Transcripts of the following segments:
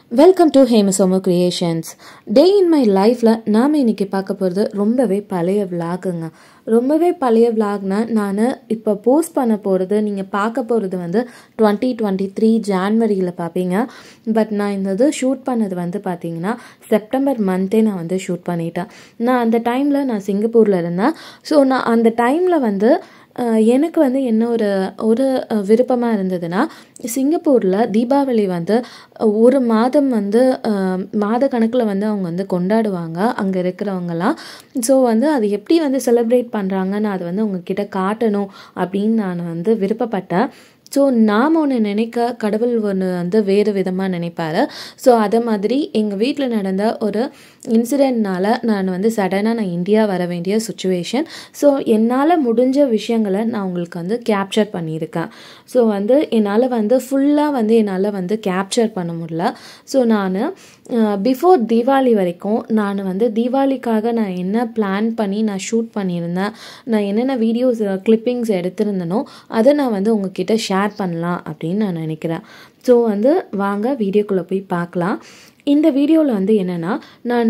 welcome to ஹேமசோமோ creations day in my லைஃப்பில் நாம் இன்னைக்கு பார்க்க போகிறது ரொம்பவே பழைய விலாகுங்க ரொம்பவே பழைய விலாக்னா நான் இப்போ போஸ்ட் பண்ண போகிறது நீங்கள் பார்க்க போகிறது வந்து டுவெண்ட்டி டுவெண்ட்டி த்ரீ ஜான்வரியில் பார்ப்பீங்க பட் நான் இந்த இது ஷூட் பண்ணது வந்து பார்த்தீங்கன்னா செப்டம்பர் மந்த்தே நான் வந்து ஷூட் பண்ணிட்டேன் நான் அந்த டைமில் நான் சிங்கப்பூரில் இருந்தேன் ஸோ நான் அந்த டைமில் வந்து அஹ், எனக்கு வந்து என்ன ஒரு ஒரு விருப்பமாக இருந்ததுன்னா சிங்கப்பூரில் தீபாவளி வந்து அஹ், ஒரு மாதம் வந்து அஹ், மாத கணக்கில் வந்து அவங்க வந்து கொண்டாடுவாங்க அங்கே இருக்கிறவங்கலாம் ஸோ வந்து அது எப்படி வந்து செலிப்ரேட் பண்ணுறாங்கன்னு அதை வந்து உங்ககிட்ட காட்டணும் அப்படின்னு நான் வந்து விருப்பப்பட்டேன் ஸோ நாம் ஒன்று நினைக்க கடவுள் ஒன்று வந்து வேறு விதமாக நினைப்பாரு ஸோ அதை மாதிரி எங்கள் வீட்டில் நடந்த ஒரு இன்சிடெண்ட்னால நான் வந்து சடனாக நான் இந்தியா வர வேண்டிய சுச்சுவேஷன் ஸோ என்னால் முடிஞ்ச விஷயங்களை நான் உங்களுக்கு வந்து கேப்சர் பண்ணியிருக்கேன் ஸோ வந்து என்னால் வந்து ஃபுல்லாக வந்து என்னால் வந்து கேப்சர் பண்ண முடியல ஸோ நான் பிஃபோர் தீபாவளி வரைக்கும் நான் வந்து தீபாவளிக்காக நான் என்ன பிளான் பண்ணி நான் ஷூட் பண்ணியிருந்தேன் நான் என்னென்ன வீடியோஸ் கிளிப்பிங்ஸ் எடுத்திருந்தனோ அதை நான் வந்து உங்ககிட்ட ஷேர் பண்ணலாம் அப்படின்னு நான் நினைக்கிறேன் ஸோ வந்து வாங்க வீடியோக்குள்ளே போய் பார்க்கலாம் இந்த வீடியோவில் வந்து என்னென்னா நான்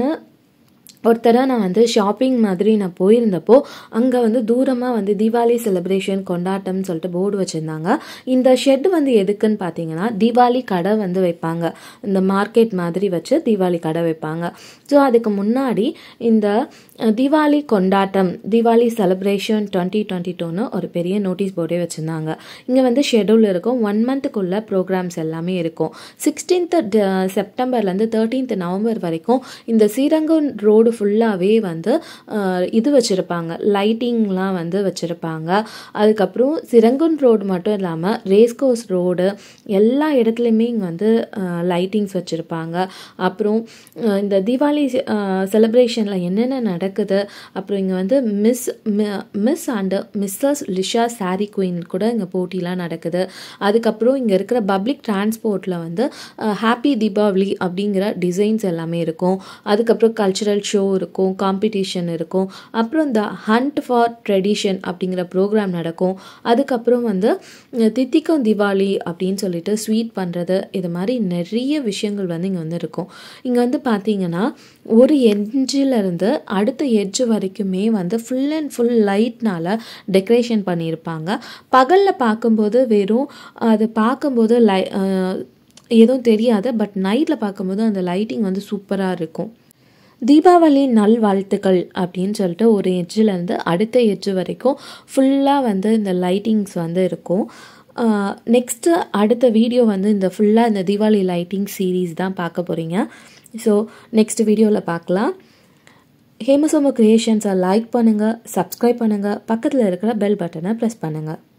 ஒரு தடவை நான் வந்து ஷாப்பிங் மாதிரி நான் போயிருந்தப்போ அங்கே வந்து தூரமாக வந்து தீபாவளி செலிப்ரேஷன் கொண்டாட்டம்னு சொல்லிட்டு போர்டு வச்சுருந்தாங்க இந்த ஷெட் வந்து எதுக்குன்னு பார்த்தீங்கன்னா தீபாவளி கடை வந்து வைப்பாங்க இந்த மார்க்கெட் மாதிரி வச்சு தீபாவளி கடை வைப்பாங்க ஸோ அதுக்கு முன்னாடி இந்த அஹ், தீபாவளி கொண்டாட்டம் தீபாவளி செலிப்ரேஷன் டுவெண்ட்டி டுவெண்ட்டி டூன்னு ஒரு பெரிய நோட்டீஸ் போர்டே வச்சுருந்தாங்க இங்கே வந்து ஷெடியூல் இருக்கும் ஒன் மந்த்துக்குள்ள ப்ரோக்ராம்ஸ் எல்லாமே இருக்கும் சிக்ஸ்டீன்த் செப்டம்பர்லேருந்து தேர்ட்டீன்த் நவம்பர் வரைக்கும் இந்த ஸ்ரீரங்கம் ரோடு ஃபுல்லாகவே வந்து அஹ், இது வச்சுருப்பாங்க லைட்டிங்லாம் வந்து வச்சுருப்பாங்க அதுக்கப்புறம் சிரங்கன் ரோடு மட்டும் இல்லாமல் ரேஸ்கோஸ் ரோடு எல்லா இடத்துலையுமே இங்கே வந்து லைட்டிங்ஸ் வச்சுருப்பாங்க அப்புறம் அஹ், இந்த தீபாவளி செலிப்ரேஷனில் என்னென்ன நடக்குது அப்புறம் இங்கே வந்து மிஸ் மிஸ் அண்டு மிஸ்ஸஸ் லிஷா சாரி குயின் கூட இங்கே போட்டிலாம் நடக்குது அதுக்கப்புறம் இங்கே இருக்கிற பப்ளிக் டிரான்ஸ்போர்ட்டில் வந்து ஹாப்பி தீபாவளி அப்படிங்கிற டிசைன்ஸ் எல்லாமே இருக்கும் அதுக்கப்புறம் கல்ச்சுரல் ஷோ இருக்கும் காம்படிஷன் இருக்கும் அப்புறம் இந்த ஹண்ட் ஃபார் ட்ரெடிஷன் அப்படிங்கிற ப்ரோக்ராம் நடக்கும் அதுக்கப்புறம் வந்து அஹ், தித்திக்கும் தீபாவளி அப்படின்னு சொல்லிட்டு ஸ்வீட் பண்ணுறது இது மாதிரி நிறைய விஷயங்கள் வந்து இங்கே வந்து இருக்கும் இங்கே வந்து பார்த்தீங்கன்னா ஒரு எட்ஜிலிருந்து அடுத்த எட்ஜ் வரைக்குமே வந்து ஃபுல் அண்ட் ஃபுல் லைட்னால டெக்கரேஷன் பண்ணியிருப்பாங்க பகலில் பார்க்கும்போது வெறும் அது பார்க்கும்போது லை அஹ், எதுவும் தெரியாது பட் நைட்டில் பார்க்கும்போது அந்த லைட்டிங் வந்து சூப்பராக இருக்கும் தீபாவளி நல்வாழ்த்துக்கள் அப்படின்னு சொல்லிட்டு ஒரு எட்ஜிலேருந்து அடுத்த எட்ஜ் வரைக்கும் ஃபுல்லாக வந்து இந்த லைட்டிங்ஸ் வந்து இருக்கும் நெக்ஸ்ட்டு அடுத்த வீடியோ வந்து இந்த ஃபுல்லாக இந்த தீபாவளி லைட்டிங் சீரீஸ் தான் பார்க்க போகிறீங்க ஸோ நெக்ஸ்ட் வீடியோவில் பார்க்கலாம் ஹேமசோமோ கிரியேஷன்ஸை லைக் பண்ணுங்கள் சப்ஸ்கிரைப் பண்ணுங்கள் பக்கத்தில் இருக்கிற பெல் பட்டனை ப்ரெஸ் பண்ணுங்கள்